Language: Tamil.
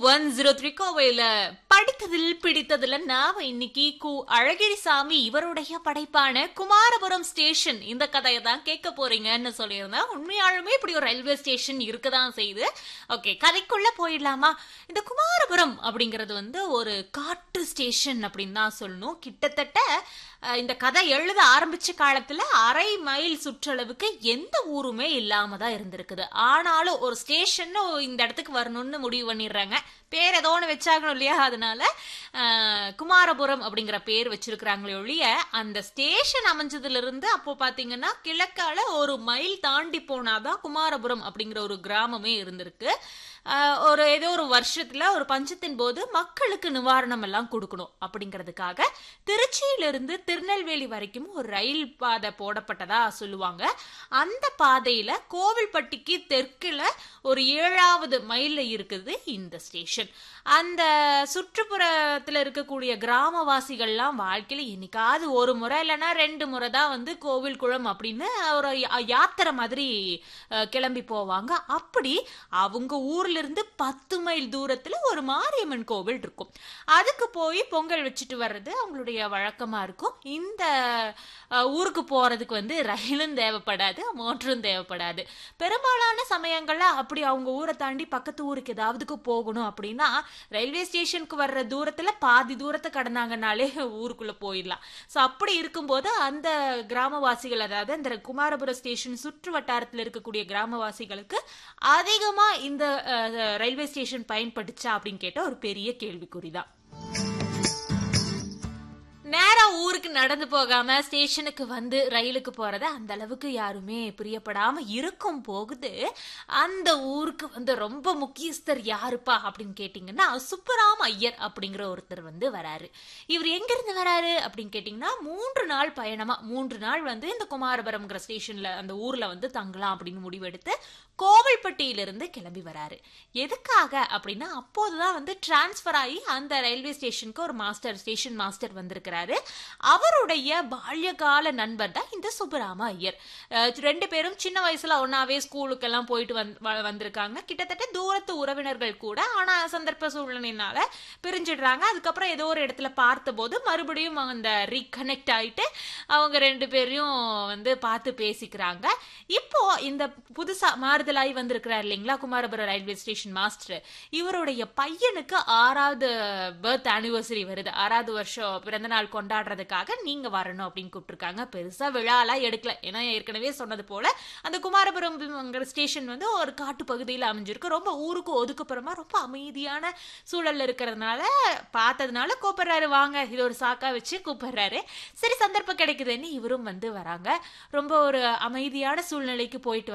ஒன் ஜீரோ த்ரீ கோவையில படித்ததில் பிடித்ததுல நாம இன்னைக்கு கு அழகிரிசாமி இவருடைய படைப்பான குமாரபுரம் ஸ்டேஷன் இந்த கதையை தான் கேட்க போறீங்கன்னு சொல்லியிருந்தேன் உண்மையாலுமே இப்படி ஒரு ரயில்வே ஸ்டேஷன் இருக்கதான் செய்யுது ஓகே கதைக்குள்ள போயிடலாமா இந்த குமாரபுரம் அப்படிங்கிறது வந்து ஒரு காட்டு ஸ்டேஷன் அப்படின்னு தான் சொல்லணும் கிட்டத்தட்ட அஹ், இந்த கதை எழுத ஆரம்பிச்ச காலத்துல அரை மைல் சுற்றளவுக்கு எந்த ஊருமே இல்லாம தான் இருந்திருக்குது ஆனாலும் ஒரு ஸ்டேஷன் இந்த இடத்துக்கு வரணும்னு முடிவு பண்ணிடுறாங்க பேர் ஏதோ ஒன்று வச்சாகணும் இல்லையா அதனால அஹ், குமாரபுரம் அப்படிங்கிற பேர் வச்சிருக்கிறாங்களே ஒழிய அந்த ஸ்டேஷன் அமைஞ்சதுல இருந்து அப்போ பாத்தீங்கன்னா கிழக்கால ஒரு மைல் தாண்டி போனாதான் குமாரபுரம் அப்படிங்கிற ஒரு கிராமமே இருந்திருக்கு அஹ், ஒரு ஏதோ ஒரு வருஷத்துல ஒரு பஞ்சத்தின் போது மக்களுக்கு நிவாரணம் எல்லாம் கொடுக்கணும் அப்படிங்கிறதுக்காக திருச்சியிலிருந்து திருநெல்வேலி வரைக்கும் ஒரு ரயில் பாதை போடப்பட்டதா சொல்லுவாங்க அந்த பாதையில கோவில்பட்டிக்கு தெற்குல ஒரு ஏழாவது மைல்ல இருக்குது இந்த ஸ்டேஷன் அந்த சுற்றுப்புறத்துல இருக்கக்கூடிய கிராமவாசிகள்லாம் வாழ்க்கையில என்னைக்காவது ஒரு முறை இல்லைன்னா ரெண்டு முறை தான் வந்து கோவில் குளம் அப்படின்னு ஒரு யா- யாத்திரை மாதிரி அஹ், கிளம்பி போவாங்க அப்படி அவங்க ஊர்ல இருந்து பத்து மைல் தூரத்துல ஒரு மாரியம்மன் கோவில் இருக்கும் அதுக்கு போய் பொங்கல் வச்சுட்டு வர்றது அவங்களுடைய வழக்கமா இருக்கும் இந்த அஹ், ஊருக்கு போறதுக்கு வந்து ரயிலும் தேவைப்படாது மோட்டரும் தேவைப்படாது பெரும்பாலான சமயங்கள்ல அப்படி அவங்க ஊரை தாண்டி பக்கத்து ஊருக்கு ஏதாவதுக்கு போகணும் அப்படின்னா ரயில்வே ஸ்டேஷனுக்கு வர்ற தூரத்துல பாதி தூரத்தை கடந்தாங்கனாலே ஊருக்குள்ள போயிடலாம் ஸோ அப்படி இருக்கும்போது அந்த கிராமவாசிகள் அதாவது அந்த குமாரபுரம் ஸ்டேஷன் சுற்று வட்டாரத்தில் இருக்கக்கூடிய கிராமவாசிகளுக்கு அதிகமா இந்த அஹ், ரயில்வே ஸ்டேஷன் பயன்பட்டுச்சா அப்படின்னு கேட்ட ஒரு பெரிய கேள்விக்குறிதான் நேரா ஊருக்கு நடந்து போகாம ஸ்டேஷனுக்கு வந்து ரயிலுக்கு போறத அந்த அளவுக்கு யாருமே பிரியப்படாம இருக்கும் போகுது அந்த ஊருக்கு வந்து ரொம்ப முக்கியஸ்தர் யாருப்பா அப்படின்னு கேட்டிங்கன்னா சுப்பராம ஐயர் அப்படிங்கிற ஒருத்தர் வந்து வராரு இவர் எங்க இருந்து வராரு அப்படின்னு கேட்டிங்கன்னா மூன்று நாள் பயணமா மூன்று நாள் வந்து இந்த குமாரபுரம்ங்கிற ஸ்டேஷன்ல அந்த ஊர்ல வந்து தங்கலாம் அப்படின்னு முடிவெடுத்து கோவில்பட்டியிலிருந்து கிளம்பி வராரு எதுக்காக அப்படின்னா அப்போதுதான் வந்து டிரான்ஸ்ஃபர் ஆகி அந்த ரயில்வே ஸ்டேஷனுக்கு ஒரு மாஸ்டர் ஸ்டேஷன் மாஸ்டர் வந்திருக்கிறாரு அவருடைய பால்யகால நண்பர் தான் இந்த சுப்பராம ஐயர் அஹ் ரெண்டு பேரும் சின்ன வயசுல ஒன்னாவே ஸ்கூலுக்கெல்லாம் போயிட்டு வந்து வ- வந்திருக்காங்க கிட்டத்தட்ட தூரத்து உறவினர்கள் கூட ஆனா சந்தர்ப்ப சூழ்நிலையினால பிரிஞ்சிடுறாங்க அதுக்கப்புறம் ஏதோ ஒரு இடத்துல பார்த்தபோது மறுபடியும் அந்த ரீகனெக்ட் ஆயிட்டு அவங்க ரெண்டு பேரையும் வந்து பார்த்து பேசிக்கிறாங்க இப்போ இந்த புதுசா மாறுதலாகி வந்திருக்கிறார் இல்லைங்களா குமாரபுரம் ரயில்வே ஸ்டேஷன் மாஸ்டர் இவருடைய பையனுக்கு ஆறாவது பர்த் ஆனிவர்சரி வருது ஆறாவது வருஷம் பிறந்த நாள் கொண்டாடுறதுக்காக நீங்க வரணும் அப்படின்னு கூப்பிட்டுருக்காங்க பெருசா விழாலாம் எடுக்கல ஏன்னா ஏற்கனவே சொன்னது போல அந்த குமாரபுரம் ஸ்டேஷன் வந்து ஒரு காட்டு பகுதியில் அமைஞ்சிருக்கு ரொம்ப ஊருக்கு ஒதுக்குப்புறமா ரொம்ப அமைதியான சூழல்ல இருக்கிறதுனால பார்த்ததுனால கூப்பிடுறாரு வாங்க இது ஒரு சாக்கா வச்சு கூப்பிடுறாரு சரி சந்தர்ப்பம் கிடைக்குதுன்னு இவரும் வந்து வராங்க ரொம்ப ஒரு அமைதியான சூழ்நிலைக்கு போயிட்டு